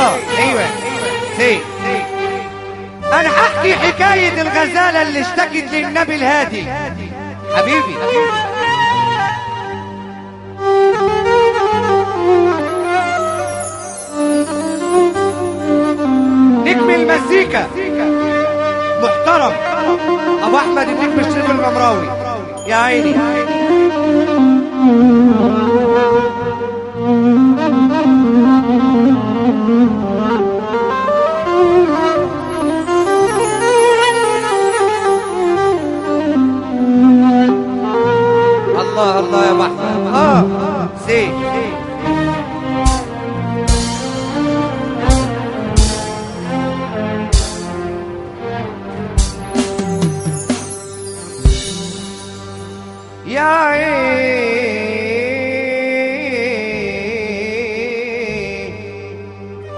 اه ايوه سي انا هحكي حكاية الغزالة اللي اشتكت للنبي الهادي حبيبي نجم المزيكا محترم ابو احمد النجم الشريف الغمراوي يا عيني الله الله يا ابو احمد اه سي يا عين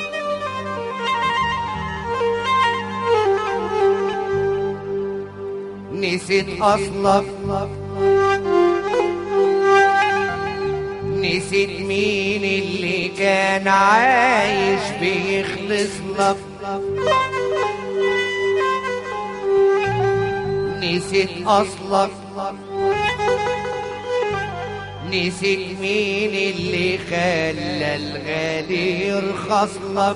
نسيت اصلك نسيت مين اللي كان عايش بيخلص لك نسيت اصلك نسيت مين اللي خلى الغالي يرخص لك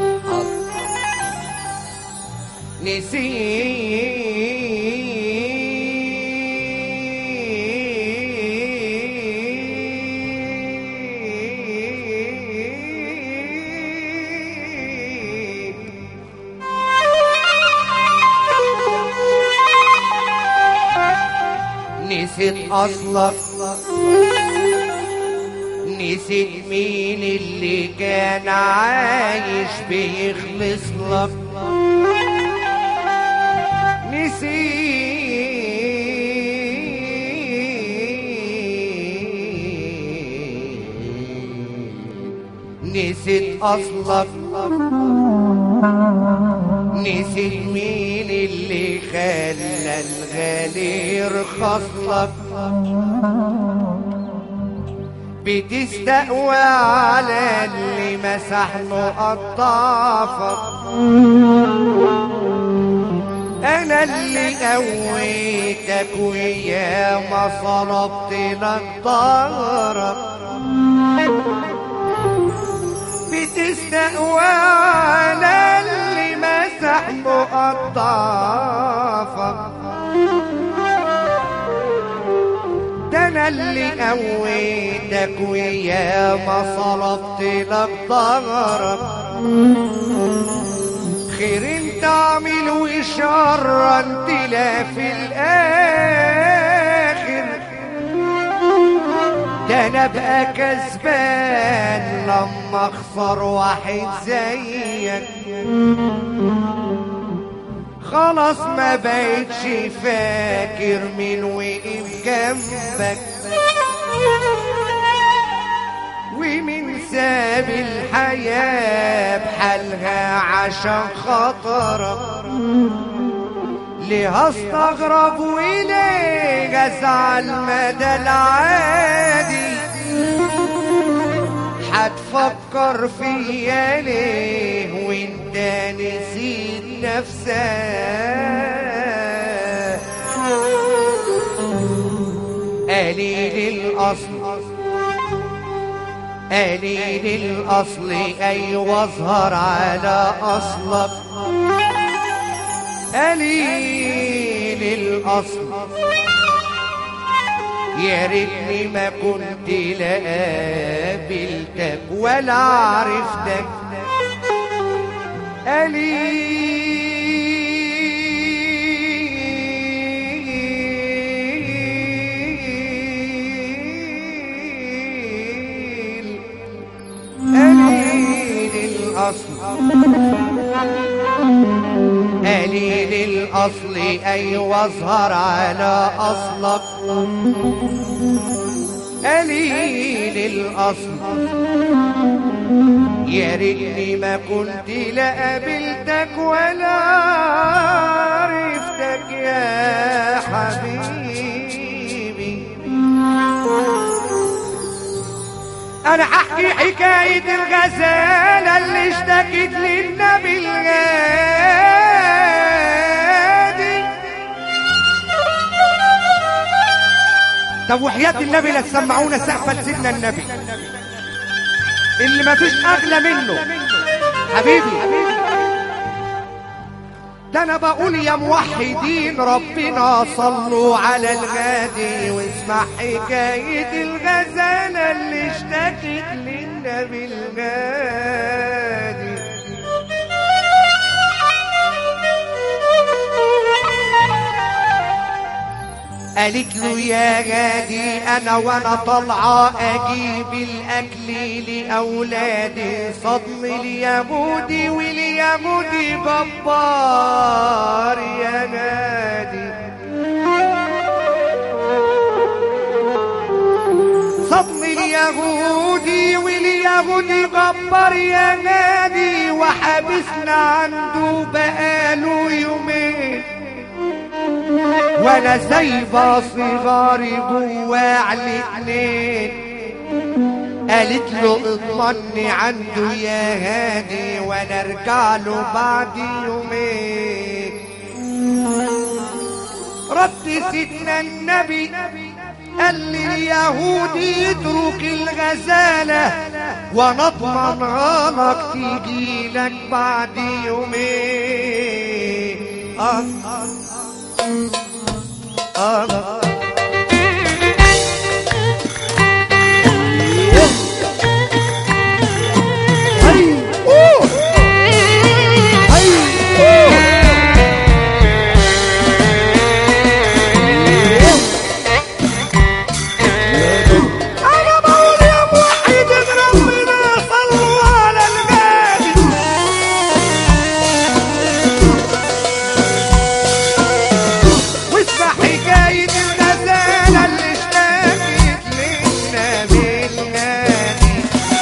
نسيت نسيت اصلك نسيت مين اللي كان عايش بيخلص لك نسيت نسيت اصلك نسيت مين اللي خلى الغالي يرخص لك بتستقوى على اللي مسح مقطافك انا اللي قويتك ويا ما صلبت لك ظهرك بتستقوى على اللي مسح مقطافك ده انا اللي قويتك ويا ما صرفت لك ظهرك خير انت عامل وشر انت لا في الاخر ده انا ابقى كسبان لما اخسر واحد زيك خلاص ما بقتش فاكر مين وقف جنبك ومين ساب الحياة بحالها عشان خاطرك ليه استغرب وليه ازعل مدى العادي هتفكر فيا ليه وانت نسيت نفسك قليل الاصل قليل الاصل ايوه اظهر على اصلك قليل الاصل يا ريتني ما كنت لا قابلتك ولا عرفتك قليل قليل الأصل قليل الأصل أيوة اظهر على أصلك قليل الأصل يا ريتني ما كنت لا قابلتك ولا عرفتك يا حبيبي انا هحكي حكاية الغزالة اللي اشتكت للنبي الغادي طب وحياة النبي لا تسمعونا سقفة لسيدنا النبي اللي ما فيش اغلى منه حبيبي ده انا بقول يا موحدين ربنا صلوا على الغادي واسمع حكاية الغزالة اللي اشتكت للنبي الغادي قالت له يا غادي انا وانا طالعه اجيب الاكل لاولادي صدم اليهودي واليهودي جبار يا نادي صدم اليهودي واليهودي جبار يا نادي وحبسنا عنده بقاله يومين وانا سايبه صغاري جوا على الاتنين قالت له اضمني عنده يا هادي وانا ارجع له بعد يومين رد سيدنا النبي قال لي اليهودي يترك الغزالة وانا اضمنها لك تيجي لك بعد يومين آه آه آه أنا بقول يا موحد ربنا صلوا على النبي واسمع حكاية الغزالة اللي اشتكت للنبي الغالي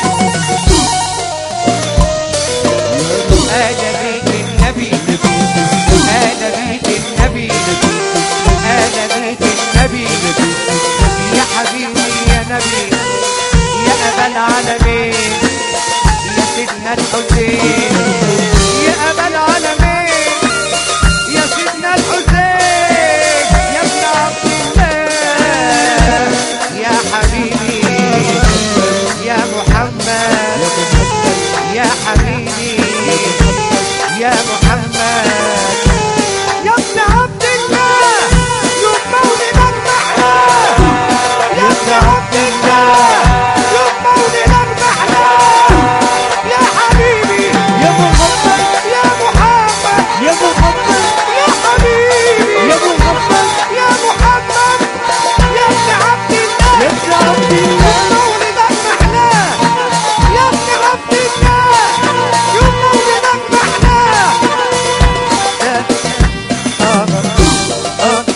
أنا بيت النبي أنا بيت النبي أنا بيت النبي يا حبيبي يا نبي يا أبا العالمين يا سيدنا الحسين يا أبا العالمين يا سيدنا الحسين يا ابن عبد الله يا حبيبي يا محمد يا حبيبي يا محمد يا ابن عبد الله يوم مولدك محلاه يا ابن عبد الله يوم مولدك محلاه يا حبيبي يا محمد يا محمد يا محمد يا حبيبي يا محمد يا محمد يا ابن عبد الله يا ابن عبد الله مولدك محلاه يا ابن عبد الله يوم مولدك محلاه آه آه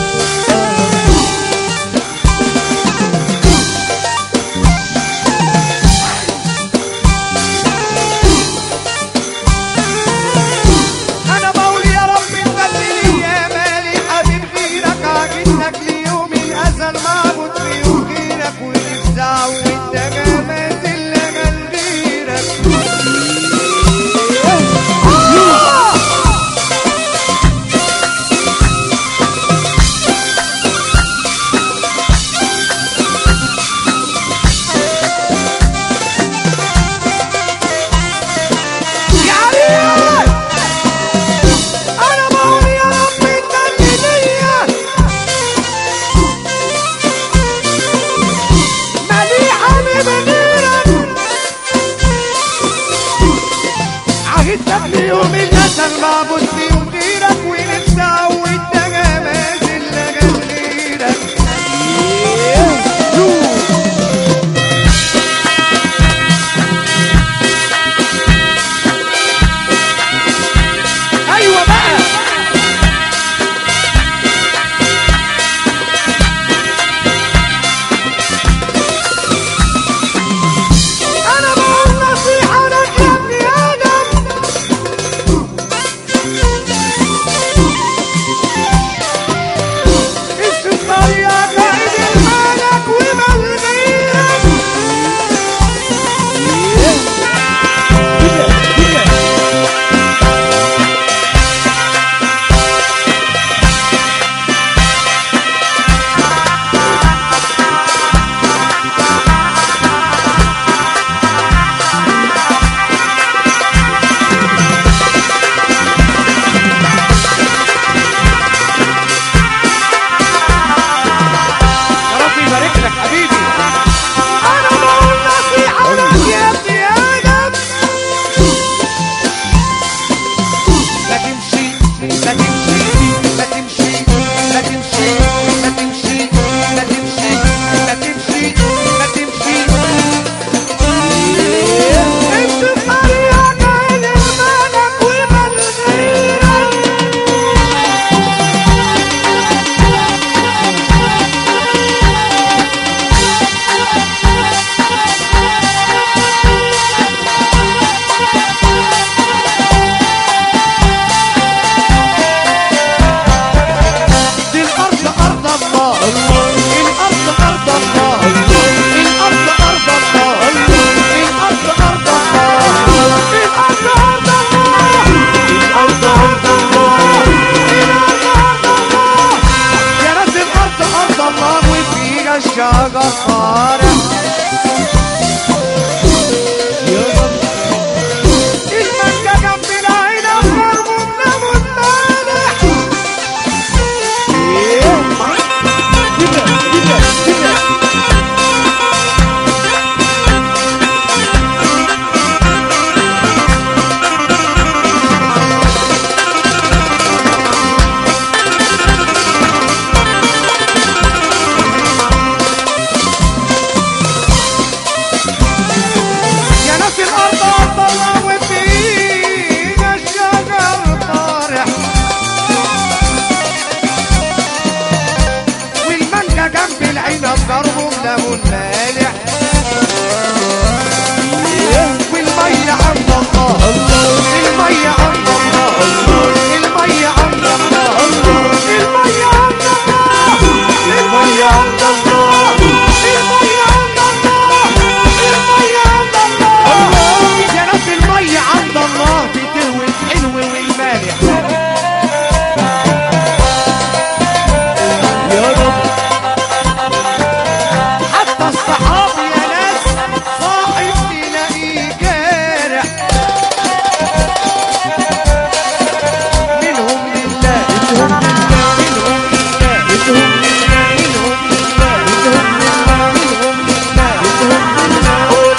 انا بقول يا رب انت يا مالي حبيب غيرك عاجبك ليوم الازل معبود في غيرك ونفزع وانت جامد اللي جال غيرك يا علي انا بقول يا رب انت اللي ليا مالي حبيب الشجر طارح المانجا جنب العنب مرموم ليمون مالح يا ناس الارض الله وفينا الشجر طارح والمانجا جنب العنب ضربه بليمون مالح والمية عند الله المية عند الله المية عند الله المية عند الله المية عند الله المية عند الله المية عند الله يا ناس المية عند الله بتهوي الحلو والمالح حتى الصحاب يا ناس صاحب تلاقيه جارح منهم لله منهم لله منهم لله منهم لله منهم لله منهم لله منهم لله منهم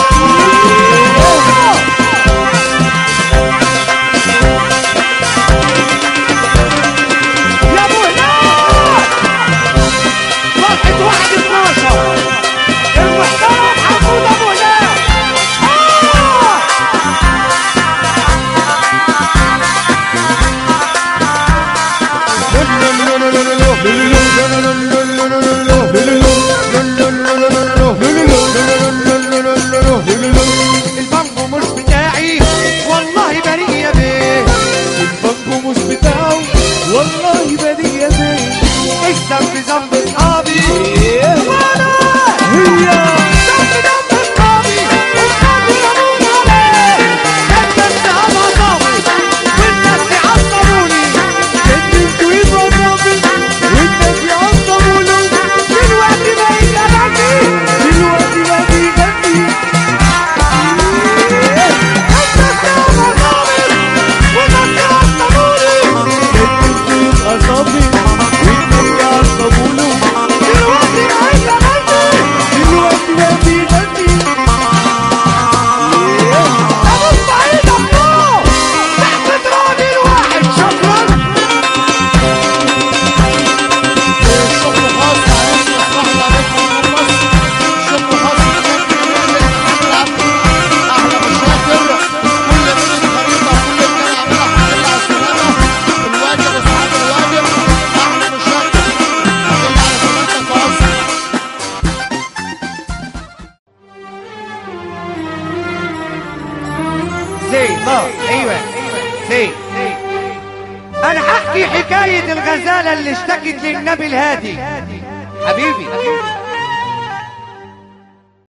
لله يا ابو هلال واحد واحد اتناشر المحترم حمود ابو هلال آه! البانجو مش بتاعي والله بريء يا بيه البنك مش بتاعه والله بدي بيه الذنب ذنب اصحابي ايه وانا هي ذنب ذنب اصحابي واصحابي يموت عليه كان الذهب عصابي والناس يعصبوني انتوا يبقى صافي والناس يعصبونه دلوقتي بقيت اغني دلوقتي ما بيغني الذهب عصابي والناس يعصبوني انتوا يبقى صافي والناس يعصبونه دلوقتي بقيت اغني دلوقتي ما بيغني ابص بعيد الله تحت راجل واحد شكرا شكر خاص على اسم الصحبة باسم مصر شكر خاص للفنان محمد عبد احلى مشاكر كل من الخريطة كل من عملها كل على السلامة الواجب وصحاب الواجب احلى مشاكر كل على سلامتك واصل زي ما ايوه زي انا هحكي حكاية الغزالة اللي اشتكت للنبي الهادي حبيبي